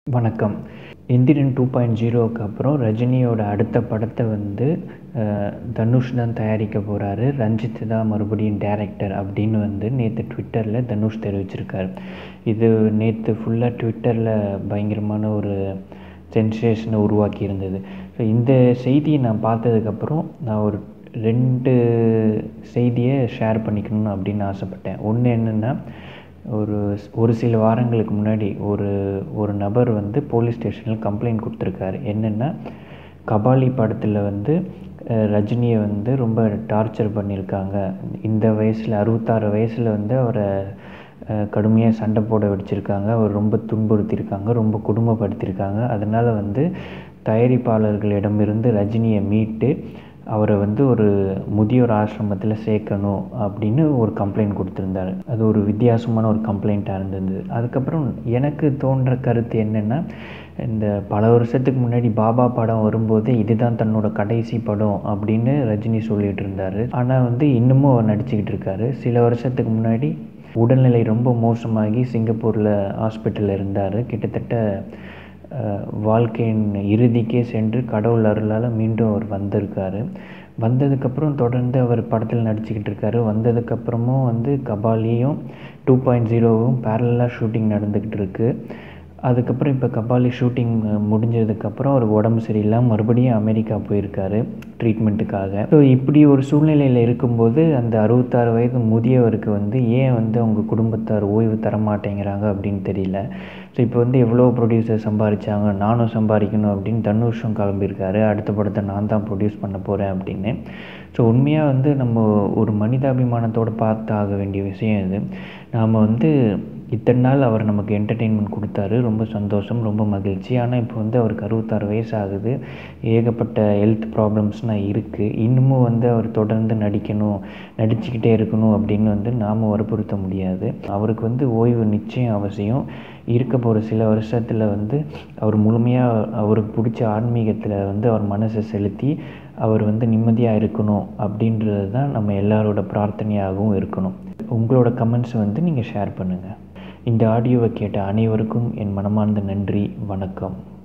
வணக்கம் Indiran two point ஜீரோவுக்கு அப்புறம் ரஜினியோட அடுத்த படத்தை வந்து தனுஷ் தான் தயாரிக்க போகிறாரு ரஞ்சித் தான் மறுபடியும் டேரக்டர் அப்படின்னு வந்து நேற்று ட்விட்டரில் தனுஷ் தெரிவிச்சிருக்காரு இது நேற்று ஃபுல்லாக ட்விட்டரில் பயங்கரமான ஒரு சென்சேஷனை உருவாக்கி இருந்தது ஸோ இந்த செய்தியை நான் பார்த்ததுக்கப்புறம் நான் ஒரு ரெண்டு செய்தியை ஷேர் பண்ணிக்கணும்னு அப்படின்னு ஆசைப்பட்டேன் ஒன்று என்னென்னா ஒரு ஒரு சில வாரங்களுக்கு முன்னாடி ஒரு ஒரு நபர் வந்து போலீஸ் ஸ்டேஷனில் கம்ப்ளைண்ட் கொடுத்துருக்காரு என்னென்னா கபாலி படத்தில் வந்து ரஜினியை வந்து ரொம்ப டார்ச்சர் பண்ணியிருக்காங்க இந்த வயசில் அறுபத்தாறு வயசில் வந்து அவரை கடுமையாக சண்டை போட வச்சுருக்காங்க அவர் ரொம்ப துன்புறுத்தியிருக்காங்க ரொம்ப கொடுமைப்படுத்தியிருக்காங்க அதனால் வந்து தயாரிப்பாளர்களிடமிருந்து ரஜினியை மீட்டு அவரை வந்து ஒரு முதியோர் ஆசிரமத்தில் சேர்க்கணும் அப்படின்னு ஒரு கம்ப்ளைண்ட் கொடுத்துருந்தாரு அது ஒரு வித்தியாசமான ஒரு கம்ப்ளைண்ட்டாக இருந்தது அதுக்கப்புறம் எனக்கு தோன்ற கருத்து என்னென்னா இந்த பல வருஷத்துக்கு முன்னாடி பாபா படம் வரும்போதே இதுதான் தன்னோட கடைசி படம் அப்படின்னு ரஜினி சொல்லிகிட்டு இருந்தார் ஆனால் வந்து இன்னமும் அவர் நடிச்சுக்கிட்டு இருக்காரு சில வருஷத்துக்கு முன்னாடி உடல்நிலை ரொம்ப மோசமாகி சிங்கப்பூரில் ஹாஸ்பிட்டலில் இருந்தார் கிட்டத்தட்ட வாழ்க்கையின் இறுதிக்கே சென்று கடவுள் அருளால் மீண்டும் அவர் வந்திருக்காரு வந்ததுக்கப்புறம் தொடர்ந்து அவர் படத்தில் நடிச்சுக்கிட்டு இருக்காரு வந்ததுக்கப்புறமும் வந்து கபாலியும் டூ பாயிண்ட் ஜீரோவும் பேரலாக ஷூட்டிங் நடந்துக்கிட்டு இருக்குது அதுக்கப்புறம் இப்போ கபாலி ஷூட்டிங் முடிஞ்சதுக்கப்புறம் அவர் உடம்பு சரியில்லாமல் மறுபடியும் அமெரிக்கா போயிருக்காரு ட்ரீட்மெண்ட்டுக்காக ஸோ இப்படி ஒரு சூழ்நிலையில் இருக்கும்போது அந்த அறுபத்தாறு வயது முதியவருக்கு வந்து ஏன் வந்து அவங்க குடும்பத்தார் ஓய்வு தர மாட்டேங்கிறாங்க அப்படின்னு தெரியல ஸோ இப்போ வந்து எவ்வளோ ப்ரொடியூசர் சம்பாதிச்சாங்க நானும் சம்பாதிக்கணும் அப்படின்னு தனுஷம் கிளம்பியிருக்காரு அடுத்த படத்தை நான் தான் ப்ரொடியூஸ் பண்ண போகிறேன் அப்படின்னு ஸோ உண்மையாக வந்து நம்ம ஒரு மனிதாபிமானத்தோடு பார்த்து ஆக வேண்டிய விஷயம் இது நாம் வந்து இத்தனை நாள் அவர் நமக்கு என்டர்டெயின்மெண்ட் கொடுத்தாரு ரொம்ப சந்தோஷம் ரொம்ப மகிழ்ச்சி ஆனால் இப்போ வந்து அவருக்கு அறுபத்தாறு வயசு ஆகுது ஏகப்பட்ட ஹெல்த் ப்ராப்ளம்ஸ்லாம் இருக்குது இன்னமும் வந்து அவர் தொடர்ந்து நடிக்கணும் நடிச்சுக்கிட்டே இருக்கணும் அப்படின்னு வந்து நாம் வற்புறுத்த முடியாது அவருக்கு வந்து ஓய்வு நிச்சயம் அவசியம் இருக்க போகிற சில வருஷத்தில் வந்து அவர் முழுமையாக அவருக்கு பிடிச்ச ஆன்மீகத்தில் வந்து அவர் மனசை செலுத்தி அவர் வந்து நிம்மதியாக இருக்கணும் அப்படின்றது தான் நம்ம எல்லாரோட பிரார்த்தனையாகவும் இருக்கணும் உங்களோட கமெண்ட்ஸ் வந்து நீங்கள் ஷேர் பண்ணுங்கள் இந்த ஆடியோவை கேட்ட அனைவருக்கும் என் மனமார்ந்த நன்றி வணக்கம்